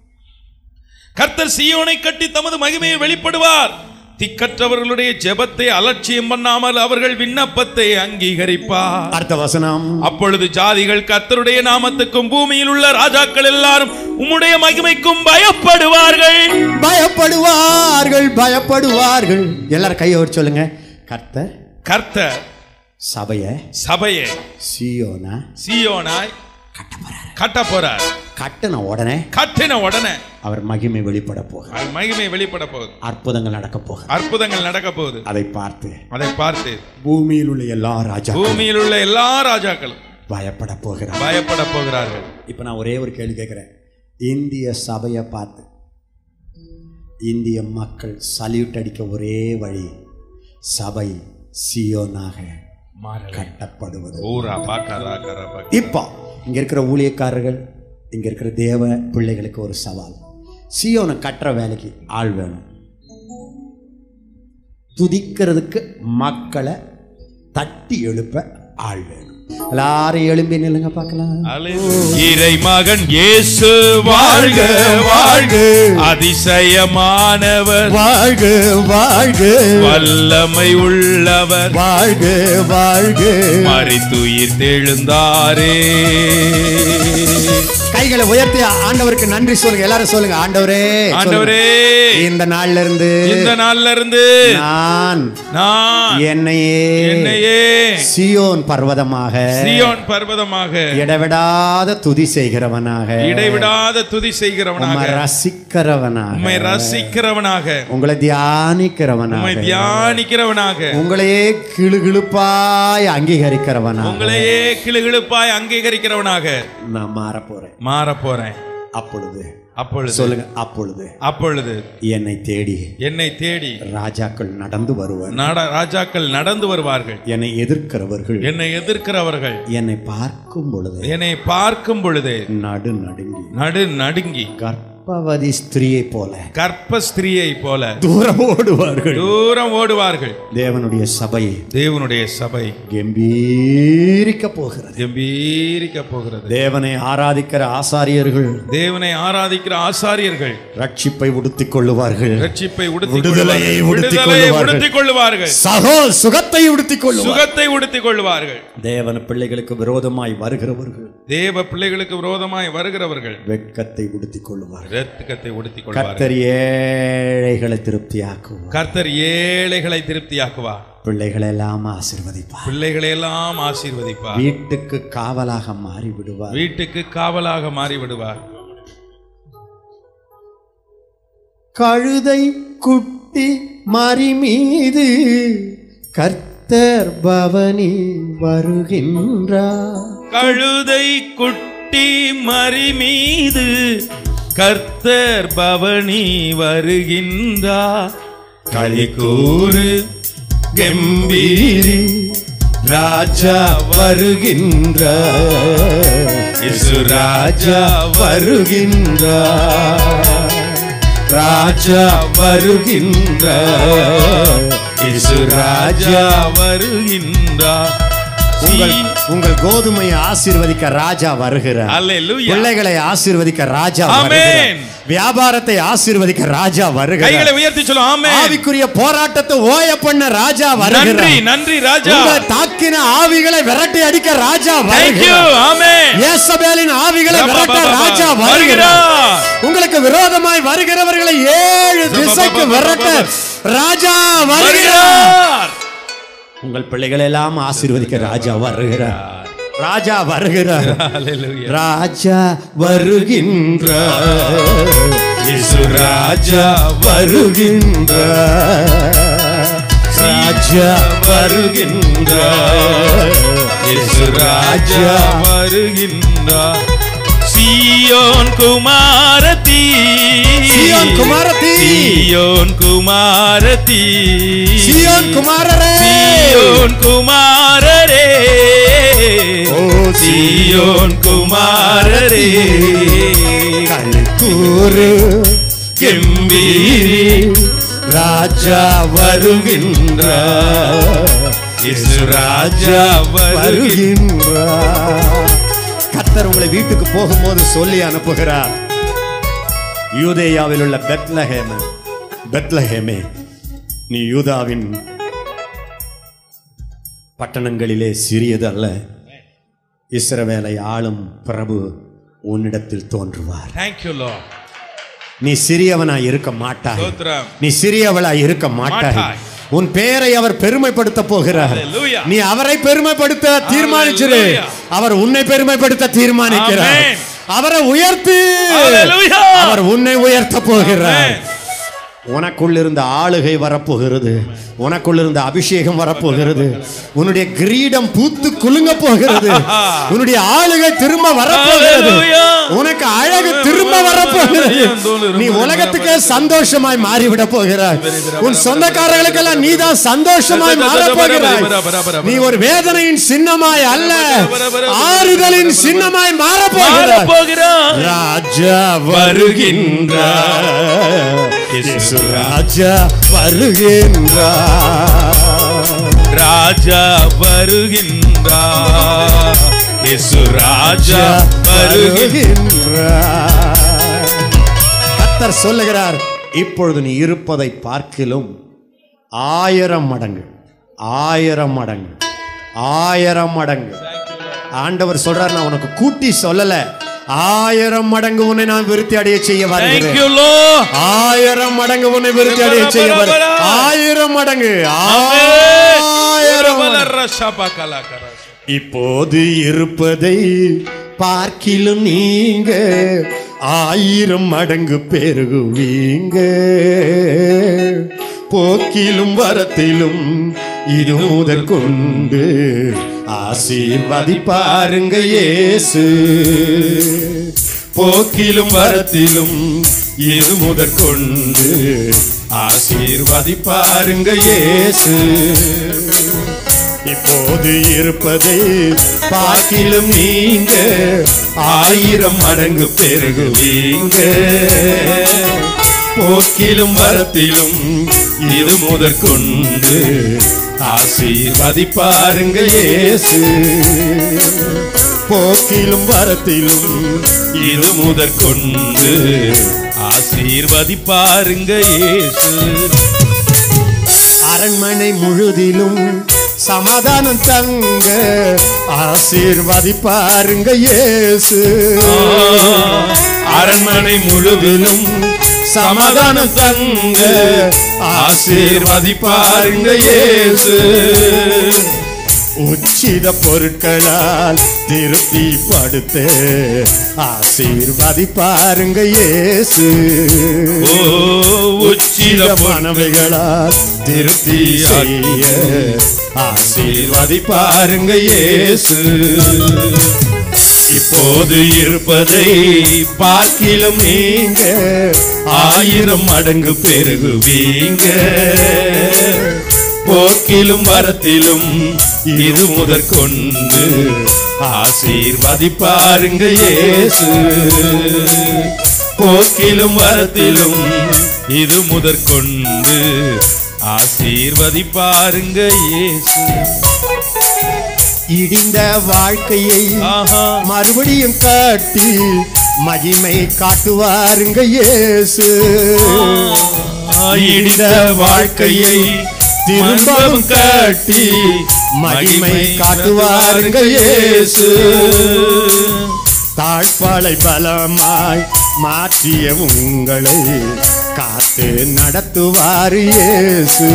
Speaker 2: கர்த்தர் சீயோனை கட்டி தமது மகிமையை வெளிப்படுவார் திக்கற்றவர்களுடைய ஜெபத்தை அலட்சியம் பண்ணாமல் அவர்கள் விண்ணப்பத்தை அங்கீகரிப்பார்
Speaker 1: அடுத்த வசனம்
Speaker 2: அப்பொழுது ஜாதிகள் கர்த்தருடைய நாமத்துக்கும் பூமியில் உள்ள ராஜாக்கள் எல்லாரும் உம்முடைய மகிமைக்கும் பயப்படுவார்கள்
Speaker 1: பயப்படுவார்கள் பயப்படுவார்கள் எல்லாரும் கையை ஒரு சொல்லுங்க கர்த்தர்
Speaker 2: கர்த்தர்
Speaker 1: சபைய
Speaker 2: சபையை
Speaker 1: சியோனா
Speaker 2: சீயோனாய்
Speaker 1: கட்ட போறாரு
Speaker 2: கட்ட போறார்
Speaker 1: கட்டின உடனே
Speaker 2: கட்டின உடனே
Speaker 1: அவர் மகிமை வெளிப்பட போகிறார்
Speaker 2: அவர் மகிமை வெளிப்பட போகுது
Speaker 1: அற்புதங்கள் நடக்க போகிறார்
Speaker 2: அற்புதங்கள் நடக்க போகுது
Speaker 1: அதை பார்த்து
Speaker 2: அதை பார்த்து
Speaker 1: பூமியில் உள்ள எல்லா ராஜா
Speaker 2: பூமியில் உள்ள எல்லா ராஜாக்களும்
Speaker 1: பயப்பட போகிறார்
Speaker 2: பயப்பட போகிறார்கள்
Speaker 1: இப்போ நான் ஒரே ஒரு கேள்வி கேட்குறேன் இந்திய சபையை பார்த்து இந்திய மக்கள் சல்யூட் அடிக்க ஒரே வழி சபை சியோனாக கட்டப்படுவது
Speaker 2: ஊரா பாக்காரா கரா பாக்கா.
Speaker 1: இப்போ இங்க இருக்கிற ஊழியக்காரர்கள் இங்க இருக்கிற தேவ பிள்ளைகளுக்கு ஒரு சவால் சியோனை கட்டுற வேலைக்கு ஆள் வேணும் துதிக்கிறதுக்கு மக்களை தட்டி எழுப்ப ஆள் வேணும் எல்லாரும் எழும்பி நில்லுங்க பார்க்கலாம்
Speaker 2: இறை மகன் இயேசு வாழ்க வாழ்க அதிசயமானவர்
Speaker 1: வாழ்க வாழ்க
Speaker 2: வல்லமை உள்ளவர்
Speaker 1: வாழ்க வாழ்க
Speaker 2: மறித்துயிர் தெழுந்தாரே
Speaker 1: கைகளை உயர்த்தி ஆண்டவருக்கு நன்றி சொல்லுங்க எல்லாரும் சொல்லுங்க ஆண்டவரே
Speaker 2: ஆண்டவரே
Speaker 1: சொல்லுங்க. இந்த நாள்ல இருந்து
Speaker 2: இந்த நாள்ல இருந்து
Speaker 1: நான்
Speaker 2: நான்
Speaker 1: என்னையே
Speaker 2: என்னையே
Speaker 1: சியோன் பர்வதமாக
Speaker 2: சியோன் பர்வதமாக
Speaker 1: இடைவிடாத துதி செய்கிறவனாக
Speaker 2: இடைவிடாத துதி செய்கிறவனாக
Speaker 1: உம்மை ரசிக்கிறவனாக
Speaker 2: உம்மை ரசிக்கிறவனாக
Speaker 1: உங்களை
Speaker 2: உம்மை
Speaker 1: தியானிக்கிறவனாக
Speaker 2: தியானிக்கிறவனாக
Speaker 1: உங்களையே கிளுகிழுப்பாய் அங்கீகரிக்கிறவனாக
Speaker 2: உங்களையே கிளுகிழுப்பாய் அங்கீகரிக்கிறவனாக
Speaker 1: நான் மாறப் போறேன்
Speaker 2: மாற போறேன்
Speaker 1: அப்பொழுது
Speaker 2: அப்பொழுது
Speaker 1: சொல்லுங்க அப்பொழுது
Speaker 2: அப்பொழுது
Speaker 1: என்னை தேடி
Speaker 2: என்னை தேடி
Speaker 1: ராஜாக்கள் நடந்து வருவர்
Speaker 2: நாட ராஜாக்கள் நடந்து வருவார்கள்
Speaker 1: என்னை எதிர்க்கிறவர்கள்
Speaker 2: என்னை எதிர்க்கிறவர்கள்
Speaker 1: என்னை பார்க்கும் பொழுது
Speaker 2: என்னை பார்க்கும் பொழுது
Speaker 1: நடு நடுங்கி
Speaker 2: நடு நடுங்கி
Speaker 1: கர்ப்பவதி ஸ்திரியை போல
Speaker 2: கர்ப்ப ஸ்திரியை போல
Speaker 1: தூரம் ஓடுவார்கள்
Speaker 2: தூரம் ஓடுவார்கள்
Speaker 1: தேவனுடைய சபை
Speaker 2: தேவனுடைய சபை
Speaker 1: கம்பீரிக்க போகிறது
Speaker 2: கம்பீரிக்க போகிறது
Speaker 1: தேவனை ஆராதிக்கிற ஆசாரியர்கள்
Speaker 2: தேவனை ஆராதிக்கிற ஆசாரியர்கள்
Speaker 1: ரட்சிப்பை உடுத்திக் கொள்ளுவார்கள்
Speaker 2: ரட்சிப்பை உடுத்திக்
Speaker 1: விடுதலையை
Speaker 2: கொள்வார்கள்.
Speaker 1: உடுத்திக்
Speaker 2: விடுதலையை
Speaker 1: கொள்வார்கள்.
Speaker 2: உடுத்திக் கொள்வார்கள்
Speaker 1: சகோ சுகத்தை உடுத்திக் கொள்ளுவார்கள்
Speaker 2: சுகத்தை உடுத்திக் கொள்வார்கள்
Speaker 1: தேவன பிள்ளைகளுக்கு விரோதமாய் வருகிறவர்கள்
Speaker 2: தேவ பிள்ளைகளுக்கு விரோதமாய் வருகிறவர்கள்
Speaker 1: வெட்கத்தை உடுத்திக் கொள்ளுவார்கள்
Speaker 2: ரத்திகத்தை உடுத்திக் கொள்வார்கள்
Speaker 1: கர்த்தர் ஏழைகளை திருப்தியாக்குவார்
Speaker 2: கர்த்தர் ஏழைகளை திருப்தியாக்குவார்
Speaker 1: பிள்ளைகளை எல்லாம் ஆசிர்வதிப்பார்
Speaker 2: பிள்ளைகளை எல்லாம் ஆசீர்வதிப்பார்
Speaker 1: வீட்டுக்கு காவலாக மாறி விடுவார்
Speaker 2: வீட்டுக்கு காவலாக மாறி விடுவார்
Speaker 1: கழுதை குட்டி மறி மீது கர்த்தர் பவனி வருகின்றார்
Speaker 2: கழுதை குட்டி மறி மீது கர்த்தர் பவனி வருகின்றார் களி கூறு
Speaker 1: கம்பீரி ராஜா வருகின்ற இசு ராஜா வருகின்ற ராஜா வருகின்ற இசு ராஜா
Speaker 2: வருகின்றார்
Speaker 1: உங்கள் உங்கள் கோதுமையை ஆசீர்வதிக்க ராஜா வருகிறார்
Speaker 2: அல்லேலூயா
Speaker 1: பிள்ளைகளை ஆசீர்வதிக்க ராஜா
Speaker 2: ஆமென்.
Speaker 1: வருகிறார் வியாபாரத்தை ஆசீர்வதிக்க ராஜா
Speaker 2: கைகளை
Speaker 1: வருகிறார்
Speaker 2: உயர்த்தி சொல்லும் ஆமென்
Speaker 1: ஆவிக்குரிய போராட்டத்தை ஓய பண்ண ராஜா
Speaker 2: நன்றி
Speaker 1: வருகிறார்
Speaker 2: நன்றி ராஜா
Speaker 1: உங்களை தாக்கின ஆவிகளை விரட்டி அடிக்க ராஜா
Speaker 2: தேங்க் யூ
Speaker 1: வருகிறார்
Speaker 2: ஆமென்
Speaker 1: ஏசபேலின் ஆவிகளை விரட்ட ராஜா வருகிறார்
Speaker 2: வருகிறார்
Speaker 1: உங்களுக்கு விரோதமாய் வருகிறவர்களை ஏழு திசைக்கு விரட்ட ராஜா வருகிறார்
Speaker 2: வருகிறார்
Speaker 1: உங்கள் பிள்ளைகளை எல்லாம் ஆசீர்வதிக்க ராஜா வருகிறார் ராஜா வருகிறார்
Speaker 2: அல்லேலூயா
Speaker 1: ராஜா வருகின்ற இயேசு ராஜா வருகின்ற ராஜா வருகின்ற இயேசு ராஜா
Speaker 2: வருகின்றார் சியோன் குமாரதி
Speaker 1: சீயோன் குமாரத்தி
Speaker 2: சியோன் குமாரதி
Speaker 1: சீயோன் குமாரரே
Speaker 2: சியோன் குமாரரே
Speaker 1: ஓ
Speaker 2: சியோன் குமாரரே
Speaker 1: கலிக்கூறு கெம்பீரி ராஜா வருகின்ற இயேசு ராஜா வருகின்ற கத்தர் உங்களை வீட்டுக்கு போகும்போது சொல்லி அனுப்புகிறார் யூதேயாவில் உள்ள பெத்லஹேம பெத்லஹேமே நீ யூதாவின் பட்டணங்களிலே சிறியதல்ல இஸ்ரவேலை ஆளும் பிரபு உன்னிடத்தில் தோன்றுவார்
Speaker 2: Thank you Lord
Speaker 1: நீ சிறியவனாய் இருக்க மாட்டாய்
Speaker 2: ஸ்தோத்திரம்
Speaker 1: நீ சிறியவளாய் இருக்க மாட்டாய்
Speaker 2: மாட்டாய்.
Speaker 1: உன் பெயரை அவர் பெருமைப்படுத்த போகிறார்
Speaker 2: Hallelujah.
Speaker 1: நீ அவரை பெருமைப்படுத்த தீர்மானிச்சிரு
Speaker 2: Hallelujah.
Speaker 1: அவர் உன்னை பெருமைப்படுத்த தீர்மானிக்கிறார்
Speaker 2: Amen.
Speaker 1: அவரை உயர்த்து
Speaker 2: Hallelujah.
Speaker 1: அவர் உன்னை உயர்த்த போகிறார்
Speaker 2: Amen.
Speaker 1: உனக்குள் இருந்த ஆளுகை வரப்போகிறது உனக்குள் இருந்த அபிஷேகம் வரப்போகிறது உன்னுடைய கிரீடம் பூத்து குலுங்க போகிறது உன்னுடைய ஆளுகை திரும்ப வரப்போகிறது
Speaker 2: Hallelujah.
Speaker 1: உனக்கு அழகு திரும்ப வரப்போகிறது நீ உலகத்துக்கே சந்தோஷமாய் மாறிவிட போகிறாய் உன் சொந்தக்காரர்களுக்கெல்லாம் நீதான் சந்தோஷமாய் மாறப் போகிறாய் நீ ஒரு வேதனையின் சின்னமாய் அல்ல ஆறுதலின் சின்னமாய் மாறப் போகிறாய்
Speaker 2: போகிறார்
Speaker 1: ராஜா வருகின்றார் இயேசு ராஜா வருகின்றார்
Speaker 2: ராஜா வருகின்றார் இயேசு ராஜா வருகின்றார்
Speaker 1: வருகின்றார் கத்தர் சொல்லுகிறார் இப்பொழுது நீ இருப்பதை பார்க்கிலும் ஆயிரம் மடங்கு ஆயிரம் மடங்கு ஆயிரம் மடங்கு ஆண்டவர் சொல்றார் நான் உனக்கு கூட்டி சொல்லல ஆயிரம் மடங்கு உன்னை நான் விருத்தி அடைய செய்ய
Speaker 2: Thank
Speaker 1: வருகிறேன்
Speaker 2: you Lord
Speaker 1: ஆயிரம் மடங்கு உன்னை விருத்தி அடைய செய்ய வருகிறேன் ஆயிரம் மடங்கு ஆயிரம் மடங்கு.
Speaker 2: ரஷபகலகரஷ.
Speaker 1: இப்போது இருப்பதை பார்க்கிலும் நீங்க ஆயிரம் மடங்கு பெருகுவீங்க போக்கிலும் வரத்திலும் இது முதல் கொண்டு ஆசீர்வதிப்பாருங்க இயேசு போக்கிலும் வரத்திலும் இது முதற் கொண்டு ஆசீர்வதிப்பாருங்க இயேசு இப்போது இருப்பதை பார்க்கிலும் நீங்க ஆயிரம் மடங்கு பெருகுவீங்க போக்கிலும் வரத்திலும் இது முதற்கொண்டு ஆசீர்வதிப்பாருங்க இயேசு போக்கிலும் வரத்திலும்
Speaker 2: இது முதற்கொண்டு ஆசீர்வதிப்பாருங்க இயேசு
Speaker 1: அரண்மனை முழுதிலும் சமாதானம் தங்க ஆசீர்வதிப்பாருங்க இயேசு
Speaker 2: அரண்மனை முழுவதும்
Speaker 1: சமாதானம் தங்க ஆசீர்வதிப்பாருங்க இயேசு உச்சித பொருட்களால் திருப்தி படுத்த ஆசீர்வதிப்பாருங்க இயேசு
Speaker 2: ஓ உச்சித
Speaker 1: மனவைகளால் திருப்தி செய்ய ஆசீர்வதிப்பாருங்க இயேசு
Speaker 2: இப்போது இருப்பதை பார்க்கிலும் நீங்க ஆயிரம் மடங்கு பெருகுவீங்க போக்கிலும் வரத்திலும் இது முதற்கொண்டு ஆசீர்வதிப்பாருங்க இயேசு போக்கிலும் வரத்திலும் இது முதற்கொண்டு ஆசீர்வதிப்பாருங்க இயேசு
Speaker 1: இடிந்த வாழ்க்கையை
Speaker 2: ஆஹா
Speaker 1: மறுபடியும் காட்டி மகிமை காட்டுவாருங்க இயேசு
Speaker 2: இடிந்த வாழ்க்கையை திரும்பவும் காட்டி
Speaker 1: மகிமை காட்டுவாருங்க இயேசு தாழ்பாளை பலமாய் மாற்றிய உங்களை காத்து நடத்துவார் இயேசு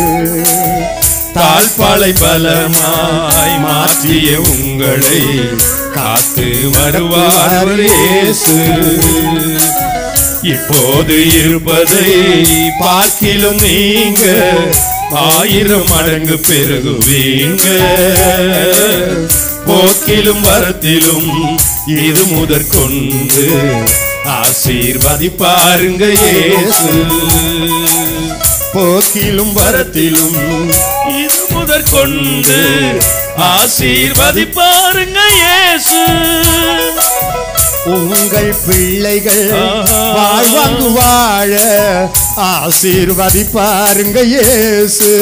Speaker 2: தாழ்பாளை பலமாய் மாற்றிய உங்களை காத்து வருவார் இயேசு இப்போது இருப்பதை பார்க்கிலும் நீங்க ஆயிரம் மடங்கு பெருகுவீங்க போக்கிலும் வரத்திலும் இது முதற்கொண்டு ஆசீர்வதிப்பாருங்க இயேசு
Speaker 1: போக்கிலும் வரத்திலும்
Speaker 2: இது முதற்கொண்டு ஆசீர்வதிப்பாருங்க இயேசு
Speaker 1: உங்கள் பிள்ளைகள்
Speaker 2: ஆஹா.
Speaker 1: வாழ்வாங்கு வாழ ஆசீர்வதிப்பாருங்க இயேசு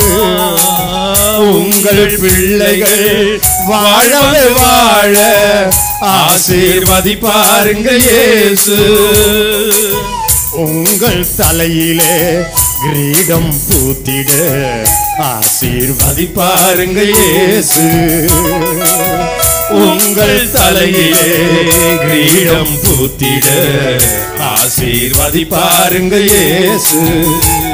Speaker 1: உங்கள் பிள்ளைகள் வாழவே வாழ ஆசீர்வதிப்பாருங்க இயேசு உங்கள் தலையிலே கிரீடம் பூத்திட ஆசீர்வதிப்பாருங்க இயேசு
Speaker 2: உங்கள் தலையிலே கிரீடம் பூத்திட ஆசீர்வதிப்பாருங்க இயேசு